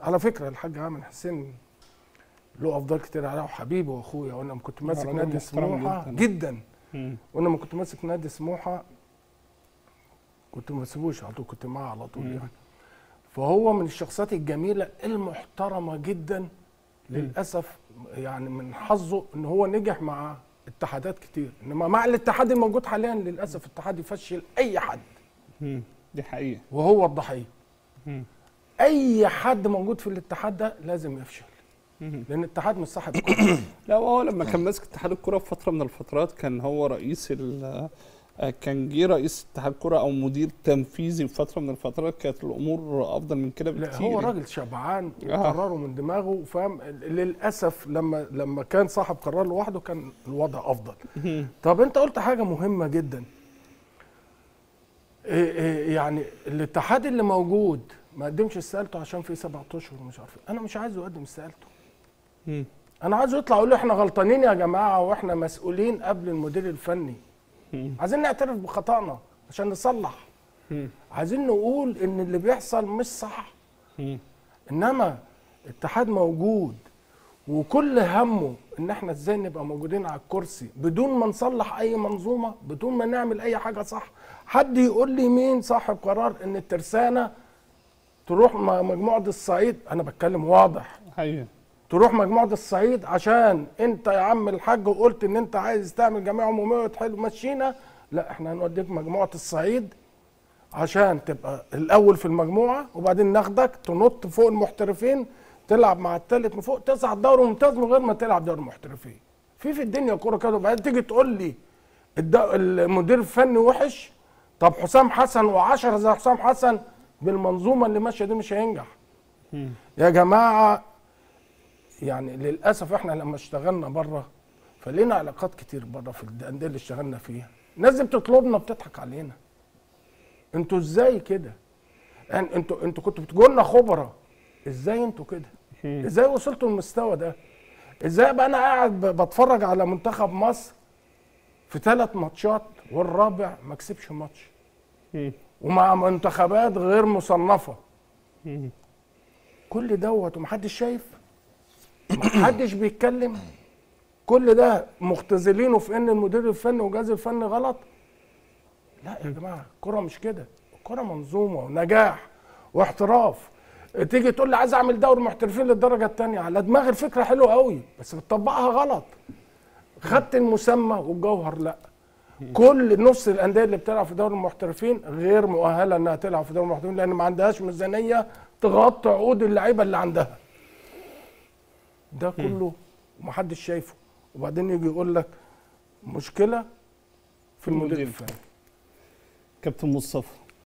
على فكره الحاج عامر حسين له افضال كتير عليه وحبيبي واخويا وانا لما كنت ماسك راجل نادي محترم سموحه جداً. جدا مم. وانا لما كنت ماسك نادي سموحه كنت ما بسيبوش على طول كنت معاه على طول مم. يعني فهو من الشخصيات الجميله المحترمه جدا للاسف يعني من حظه ان هو نجح مع اتحادات كتير انما مع الاتحاد الموجود حاليا للاسف الاتحاد يفشل اي حد مم. دي حقيقه وهو الضحيه مم. اي حد موجود في الاتحاد ده لازم يفشل مم. لان الاتحاد مش صاحب كل لا وهو لما كان ماسك اتحاد الكرة في فترة من الفترات كان هو رئيس ال آه، كان جه رئيس اتحاد الكرة او مدير تنفيذي في فترة من الفترات كانت الامور افضل من كده لا بكتير هو يعني. راجل شبعان آه. وقراره من دماغه فاهم للاسف لما لما كان صاحب قرار لوحده كان الوضع افضل مم. طب انت قلت حاجه مهمه جدا إيه إيه يعني الاتحاد اللي موجود ما قدمش استقالته عشان في سبعة اشهر ومش عارف إيه. انا مش عايزه يقدم استقالته مم. انا عايزه يطلع يقول له احنا غلطانين يا جماعه واحنا مسؤولين قبل المدير الفني مم. عايزين نعترف بخطأنا عشان نصلح مم. عايزين نقول ان اللي بيحصل مش صح مم. انما اتحاد موجود وكل همه ان احنا ازاي نبقى موجودين على الكرسي بدون ما نصلح اي منظومه بدون ما نعمل اي حاجه صح حد يقول لي مين صاحب قرار ان الترسانه تروح م- مجموعه الصعيد انا بتكلم واضح ايوه تروح مجموعه الصعيد عشان انت يا عم الحاج قلت ان انت عايز تعمل جمعيه عموميه وتحل مشينا لا احنا هنوديك مجموعه الصعيد عشان تبقى الاول في المجموعه وبعدين ناخدك تنط فوق المحترفين تلعب مع الثالث من فوق تصعد دوري ممتاز من غير ما تلعب دوري المحترفين في في الدنيا كوره كده وبعدين تيجي تقول لي الد- المدير الفني وحش طب حسام حسن وعشرة زي حسام حسن بالمنظومه اللي ماشيه دي مش هينجح مم. يا جماعه يعني للاسف احنا لما اشتغلنا بره فلينا علاقات كتير بره في الانديه اللي اشتغلنا فيها الناس دي بتطلبنا بتضحك علينا انتوا ازاي كده يعني انتوا انتوا كنتوا بتقولوا لنا خبراء ازاي انتوا كده مم. ازاي وصلتوا للمستوى ده ازاي بقى انا قاعد ب- بتفرج على منتخب مصر في ثلاث ماتشات والرابع ما كسبش ماتش مم. ومع منتخبات غير مصنفه مم. كل دوت ومحدش شايف محدش بيتكلم كل ده مختزلينه في ان المدير الفني والجهاز الفني غلط لا يا جماعه الكره مش كده الكره منظومه ونجاح واحتراف تيجي تقول لي عايز اعمل دوري محترفين للدرجه الثانيه على دماغي الفكره حلوه قوي بس بتطبقها غلط خدت المسمى والجوهر لا كل نص الانديه اللي بتلعب في دوري المحترفين غير مؤهله انها تلعب في دوري المحترفين لان ما عندهاش ميزانيه تغطي عقود اللعيبه اللي عندها ده كله ومحدش شايفه وبعدين يجي يقول لك مشكله في المدير المدير. الفني كابتن مصطفى